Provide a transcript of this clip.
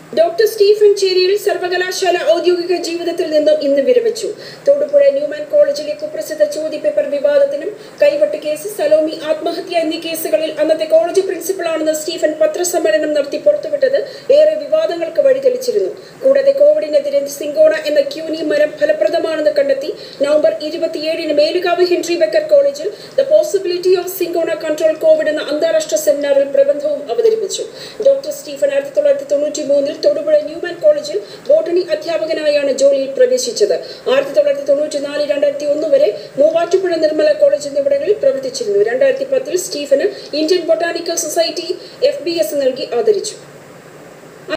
doctor Stephen ചേരിയിൽ സർവകലാശാല ഔദ്യോഗിക ജീവിതത്തിൽ നിന്നും ഇന്ന് വിരമിച്ചു തൊടുപുഴ ന്യൂമാൻ കോളേജിലെ കുപ്രസിദ്ധ ചോദ്യപേപ്പർ വിവാദത്തിനും കൈവട്ട് കേസ് സലോമി ആത്മഹത്യ എന്നീ കേസുകളിൽ അന്നത്തെ കോളേജ് പ്രിൻസിപ്പളാണെന്ന് സ്റ്റീഫൻ പത്രസമ്മേളനം നടത്തി പുറത്തുവിട്ടത് ഏറെ വിവാദങ്ങൾക്ക് വഴിതെളിച്ചിരുന്നു കൂടാതെ കോവിഡിനെതിരെ സിങ്കോണ എന്ന ക്യൂനി മരം ഫലപ്രദമാണെന്ന് കണ്ടെത്തി നവംബർ ഇരുപത്തിയേഴിന് മേലുകാവ് ഹെൻറി ബെക്കർ കോളേജിൽ the possibility of cinchona control covid എന്ന അന്താരാഷ്ട്ര സെമിനാറിൽ പ്രബന്ധവും അവതരിപ്പിച്ചു ഡോക്ടർ സ്റ്റീഫൻ ആയിരത്തി തൊള്ളായിരത്തി തൊണ്ണൂറ്റി മൂന്നിൽ തൊടുപുഴ ന്യൂമാൻ കോളേജിൽ ബോട്ടണി അധ്യാപകനായാണ് ജോലിയിൽ പ്രവേശിച്ചത് ആയിരത്തി തൊള്ളായിരത്തി തൊണ്ണൂറ്റി നാല് രണ്ടായിരത്തി ഒന്ന് വരെ മൂവാറ്റുപുഴ നിർമ്മല കോളേജ് എന്നിവിടങ്ങളിൽ പ്രവർത്തിച്ചിരുന്നു രണ്ടായിരത്തി പത്തിൽ സ്റ്റീഫന് Indian botanical society F B S നൽകി ആദരിച്ചു